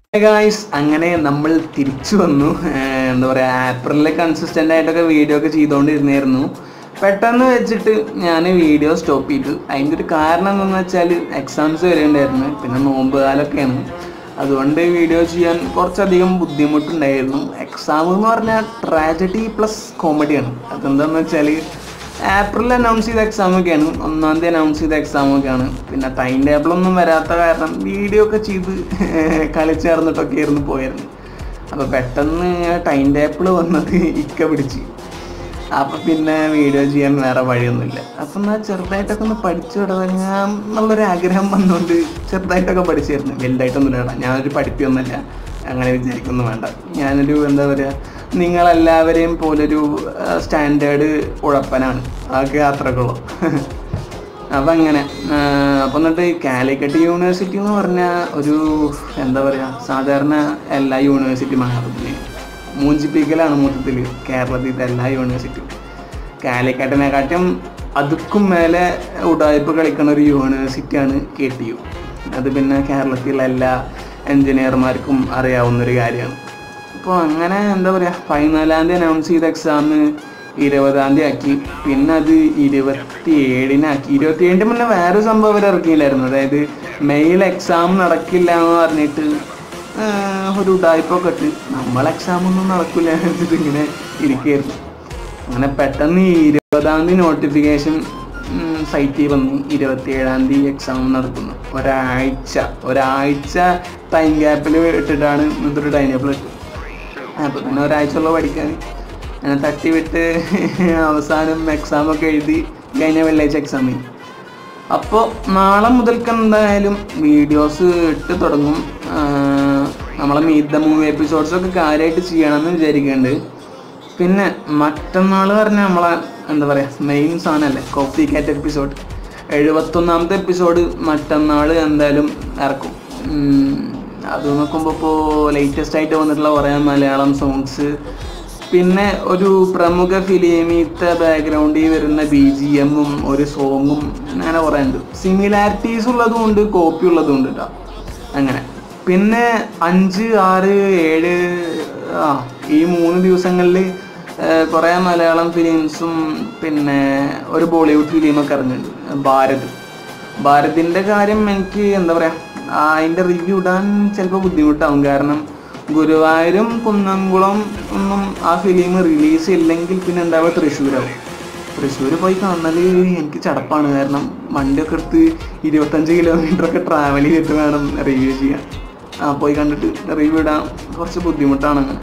Guys അങ്ങനെ നമ്മൾ തിരിച്ചു വന്നു ഏർ എന്താ പറയുക ഏപ്രിലിൽ കൺസിസ്റ്റൻ്റ് ആയിട്ടൊക്കെ വീഡിയോ ഒക്കെ ചെയ്തുകൊണ്ടിരുന്നായിരുന്നു പെട്ടെന്ന് വെച്ചിട്ട് ഞാൻ വീഡിയോ സ്റ്റോപ്പ് ചെയ്തു അതിൻ്റെ ഒരു കാരണം എന്താണെന്ന് വെച്ചാൽ എക്സാംസ് വരേണ്ടായിരുന്നു പിന്നെ നോമ്പ് കാലമൊക്കെയാണ് അതുകൊണ്ട് വീഡിയോ ചെയ്യാൻ കുറച്ചധികം ബുദ്ധിമുട്ടുണ്ടായിരുന്നു എക്സാം എന്ന് പറഞ്ഞാൽ ട്രാജഡി പ്ലസ് കോമഡിയാണ് അതെന്താണെന്ന് വെച്ചാൽ ഏപ്രിൽ അനൗൺസ് ചെയ്ത എക്സാം ഒക്കെയാണ് ഒന്നാം തീയതി അനൗൺസ് ചെയ്ത എക്സാം ഒക്കെയാണ് പിന്നെ ടൈം ടേബിൾ ഒന്നും വരാത്ത കാരണം വീഡിയോ ഒക്കെ ചെയ്ത് കളിച്ച് നടന്നിട്ടൊക്കെ ആയിരുന്നു പോയിരുന്നു അപ്പോൾ പെട്ടെന്ന് ടൈം ടേബിൾ വന്നത് ഇക്ക പിടിച്ച് അപ്പം പിന്നെ വീഡിയോ ചെയ്യാൻ വേറെ വഴിയൊന്നുമില്ല അപ്പം എന്നാൽ ചെറുതായിട്ടൊക്കെ ഒന്ന് പഠിച്ചു തുടങ്ങാം എന്നുള്ളൊരു ആഗ്രഹം വന്നുകൊണ്ട് ചെറുതായിട്ടൊക്കെ പഠിച്ചായിരുന്നു വലുതായിട്ടൊന്നും ഇല്ല ഞാനൊരു പഠിപ്പിയൊന്നുമില്ല അങ്ങനെ വിചാരിക്കൊന്നും വേണ്ട ഞാനൊരു എന്താ പറയുക നിങ്ങളെല്ലാവരെയും പോലൊരു സ്റ്റാൻഡേർഡ് ഉഴപ്പനാണ് അതൊക്കെ അത്രക്കുള്ളൂ അപ്പം അങ്ങനെ അപ്പം എന്നിട്ട് കാലിക്കറ്റ് യൂണിവേഴ്സിറ്റി എന്ന് പറഞ്ഞാൽ ഒരു എന്താ പറയുക സാധാരണ എല്ലാ യൂണിവേഴ്സിറ്റി മാറത്തില്ലേ മൂഞ്ചിപ്പിക്കലാണ് മൊത്തത്തിൽ കേരളത്തിലത്തെ എല്ലാ യൂണിവേഴ്സിറ്റിയും കാലിക്കറ്റിനെക്കാട്ടും അതുക്കും മേലെ ഉടായ്പ കളിക്കുന്ന ഒരു യൂണിവേഴ്സിറ്റിയാണ് കെ ടി യു അത് പിന്നെ കേരളത്തിലെ എല്ലാ എൻജിനീയർമാർക്കും അറിയാവുന്ന ഒരു കാര്യമാണ് അപ്പോൾ അങ്ങനെ എന്താ പറയുക പതിനാലാം തീയതി അനൗൺസ് ചെയ്ത എക്സാം ഇരുപതാം തീയതി ആക്കി പിന്നെ അത് ഇരുപത്തി ഏഴിനാക്കി ഇരുപത്തി ഏഴിൻ്റെ മുന്നേ വേറൊരു സംഭവം അവർ ഇറക്കിയില്ലായിരുന്നു അതായത് മെയിൽ എക്സാം നടക്കില്ല എന്ന് പറഞ്ഞിട്ട് ആഹ് ഒരു ഉടായ്പൊക്കെ ഇട്ട് നമ്മൾ എക്സാം ഒന്നും നടക്കില്ല എന്ന് വെച്ചിട്ട് ഇങ്ങനെ ഇരിക്കുകയായിരുന്നു അങ്ങനെ പെട്ടെന്ന് ഈ ഇരുപതാം തീയതി നോട്ടിഫിക്കേഷൻ സൈറ്റിൽ വന്നു ഇരുപത്തി ഏഴാം തീയതി എക്സാം നടക്കുന്നു ഒരാഴ്ച ഒരാഴ്ച ടൈം ഗ്യാപ്പിൽ ഇട്ടിട്ടാണ് ഇന്നത്തെ ടൈം ടേബിൾ ഇട്ടത് അപ്പോൾ പിന്നെ ഒരാഴ്ച ഉള്ള പഠിക്കാൻ അങ്ങനെ തട്ടിവിട്ട് അവസാനം എക്സാം ഒക്കെ എഴുതി കഴിഞ്ഞ വെള്ളിയാഴ്ച എക്സാം ചെയ്യും അപ്പോൾ നാളെ മുതൽക്ക് എന്തായാലും വീഡിയോസ് ഇട്ട് തുടങ്ങും ആഹ് നമ്മളെ മീറ്റ് ദ മൂവി എപ്പിസോഡ്സ് ഒക്കെ കാര്യമായിട്ട് ചെയ്യണമെന്ന് വിചാരിക്കുന്നുണ്ട് പിന്നെ മറ്റന്നാൾ പറഞ്ഞാൽ നമ്മളെ എന്താ പറയുക മെയിൻ സാധനമല്ലേ കോഫി കാറ്റ് എപ്പിസോഡ് എഴുപത്തൊന്നാമത്തെ എപ്പിസോഡ് മറ്റന്നാൾ എന്തായാലും ഇറക്കും ഉം, അത് നോക്കുമ്പോൾ ഇപ്പോൾ ലേറ്റസ്റ്റ് ആയിട്ട് വന്നിട്ടുള്ള കുറേ മലയാളം സോങ്സ് പിന്നെ ഒരു പ്രമുഖ ഫിലിമീത്തെ ബാക്ക്ഗ്രൗണ്ടിൽ വരുന്ന ബി ജി എമ്മും ഒരു സോങ്ങും അങ്ങനെ കുറേ ഉണ്ട് സിമിലാരിറ്റീസ് ഉള്ളതും ഉണ്ട് കോപ്പി ഉള്ളതും ഉണ്ട് കേട്ടോ അങ്ങനെ പിന്നെ അഞ്ച് ആറ് ഏഴ് ആ ഈ മൂന്ന് ദിവസങ്ങളിൽ കുറേ മലയാളം ഫിലിംസും പിന്നെ ഒരു ബോളിവുഡ് ഫിലിമൊക്കെ ഇറങ്ങുന്നുണ്ട് ഭാരത് ഭാരതിൻ്റെ കാര്യം എനിക്ക് എന്താ പറയുക അതിൻ്റെ റിവ്യൂ ഇടാൻ ചിലപ്പോൾ ബുദ്ധിമുട്ടാവും കാരണം ഗുരുവായൂരും കുന്നംകുളം ഒന്നും ആ ഫിലിം റിലീസ് ഇല്ലെങ്കിൽ പിന്നെ ഉണ്ടാവുക തൃശ്ശൂരാവും തൃശ്ശൂർ പോയി കാണുന്നത് എനിക്ക് ചടപ്പാണ് കാരണം വണ്ടിയൊക്കെ എടുത്ത് ഇരുപത്തഞ്ച് കിലോമീറ്റർ ഒക്കെ ട്രാവൽ ചെയ്തിട്ട് വേണം റിവ്യൂ ചെയ്യാൻ ആ പോയി കണ്ടിട്ട് റിവ്യൂ ഇടാൻ കുറച്ച് ബുദ്ധിമുട്ടാണ് അങ്ങനെ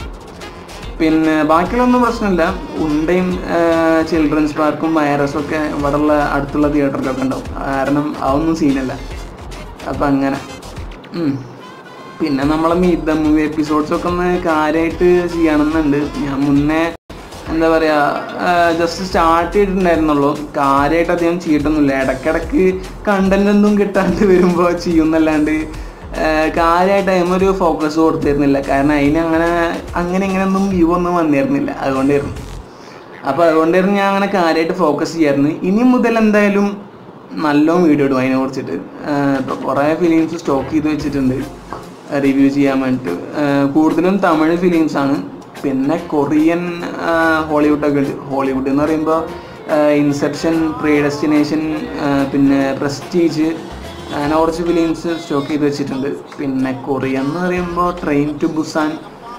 പിന്നെ ബാക്കിയുള്ളൊന്നും പ്രശ്നമില്ല ഉണ്ടയും ചിൽഡ്രൻസ് പാർക്കും വൈറസും ഒക്കെ ഇവിടെയുള്ള അടുത്തുള്ള തിയേറ്ററിലൊക്കെ ഉണ്ടാവും കാരണം അതൊന്നും സീനല്ല അപ്പം അങ്ങനെ ഉം. പിന്നെ നമ്മളെ മീറ്റ് ദ മൂവി എപ്പിസോഡ്സ് ഒക്കെ ഒന്ന് കാര്യമായിട്ട് ചെയ്യണമെന്നുണ്ട് ഞാൻ മുന്നേ എന്താ പറയുക ജസ്റ്റ് സ്റ്റാർട്ട് ചെയ്തിട്ടുണ്ടായിരുന്നുള്ളൂ കാര്യമായിട്ട് അധികം ചെയ്തിട്ടൊന്നുമില്ല ഇടയ്ക്കിടയ്ക്ക് കണ്ടന്റ് ഒന്നും കിട്ടാണ്ട് വരുമ്പോൾ ചെയ്യുന്നല്ലാണ്ട് കാര്യമായിട്ട് അതിനൊരു ഫോക്കസ് കൊടുത്തിരുന്നില്ല കാരണം അതിന് അങ്ങനെ അങ്ങനെ ഇങ്ങനെയൊന്നും വ്യൂ ഒന്നും വന്നിരുന്നില്ല അതുകൊണ്ടായിരുന്നു അപ്പോൾ അതുകൊണ്ടായിരുന്നു ഞാൻ അങ്ങനെ കാര്യമായിട്ട് ഫോക്കസ് ചെയ്യായിരുന്നു ഇനി മുതൽ എന്തായാലും നല്ലോണം വീഡിയോ ഇടും അതിനെ കുറിച്ചിട്ട് ഇപ്പോൾ കുറേ ഫിലിംസ് സ്റ്റോക്ക് ചെയ്ത് വെച്ചിട്ടുണ്ട് റിവ്യൂ ചെയ്യാൻ വേണ്ടിയിട്ട് ആഹ് കൂടുതലും തമിഴ് ഫിലിംസ് ആണ് പിന്നെ കൊറിയൻ ഹോളിവുഡൊക്കെ ഉണ്ട് ഹോളിവുഡ് എന്ന് പറയുമ്പോൾ ഇൻസെപ്ഷൻ പ്രീഡെസ്റ്റിനേഷൻ പിന്നെ പ്രസ്റ്റീജ് അങ്ങനെ കുറച്ച് ഫിലിംസ് സ്റ്റോക്ക് ചെയ്ത് വെച്ചിട്ടുണ്ട് പിന്നെ കൊറിയൻ എന്ന് പറയുമ്പോൾ train to Busan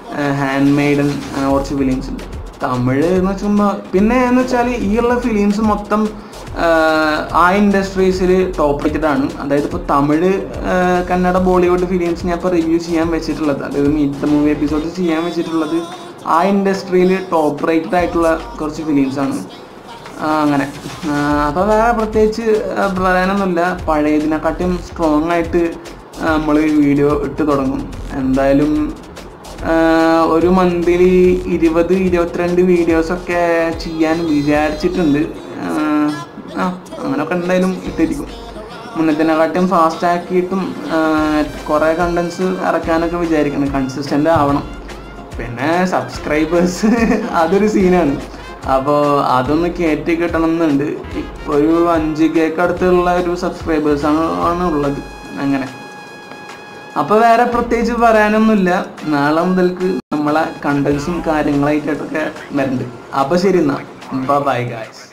handmaiden അങ്ങനെ കുറച്ച് ഫിലിംസ് ഉണ്ട് തമിഴ് എന്ന് വെച്ചുമ്പോൾ പിന്നെ എന്ന് വെച്ചാൽ ഈ ഉള്ള ഫിലിംസ് മൊത്തം ആഹ് ആ ഇൻഡസ്ട്രീസിൽ ടോപ്പ് റേറ്റഡാണ് അതായത് ഇപ്പോൾ തമിഴ് ആഹ് കന്നഡ ബോളിവുഡ് ഫിലിംസ് ഞാൻ ഇപ്പോൾ റിവ്യൂ ചെയ്യാൻ വെച്ചിട്ടുള്ളത് അതായത് മീറ്റ് മൂവി എപ്പിസോഡ് ചെയ്യാൻ വെച്ചിട്ടുള്ളത് ആ ഇൻഡസ്ട്രിയിൽ ടോപ്പ് റേറ്റഡ് ആയിട്ടുള്ള കുറച്ച് ഫിലിംസാണ് അങ്ങനെ അപ്പോൾ വേറെ പ്രത്യേകിച്ച് ആ, പറയാനൊന്നുമില്ല പഴയതിനെക്കാട്ടും സ്ട്രോങ് ആയിട്ട് നമ്മൾ വീഡിയോ ഇട്ട് തുടങ്ങും എന്തായാലും ആ, ഒരു മന്തിൽ ഇരുപത് ഇരുപത്തിരണ്ട് വീഡിയോസൊക്കെ ചെയ്യാൻ വിചാരിച്ചിട്ടുണ്ട് ആ, ആ അങ്ങനെയൊക്കെ എന്തായാലും ഇട്ടിരിക്കും മുന്നത്തിനെക്കാട്ടും ഫാസ്റ്റ് ആക്കിയിട്ടും കുറേ കണ്ടൻസ് ഇറക്കാനൊക്കെ വിചാരിക്കണം കൺസിസ്റ്റൻ്റ് ആവണം പിന്നെ സബ്സ്ക്രൈബേഴ്സ് അതൊരു സീനാണ് അപ്പോൾ അതൊന്ന് കയറ്റി കിട്ടണം എന്നുണ്ട് ഇപ്പോൾ ഒരു അഞ്ച് കേക്ക് അടുത്തുള്ള ഒരു സബ്സ്ക്രൈബേഴ്സാണ് ആണ് ഉള്ളത് അങ്ങനെ അപ്പോൾ വേറെ പ്രത്യേകിച്ച് പറയാനൊന്നുമില്ല നാളെ മുതൽക്ക് നമ്മളെ കണ്ടൻസും കാര്യങ്ങളായിട്ടൊക്കെ വരുന്നുണ്ട് അപ്പോൾ ശരി എന്നാ ബൈ ഗായ്സ്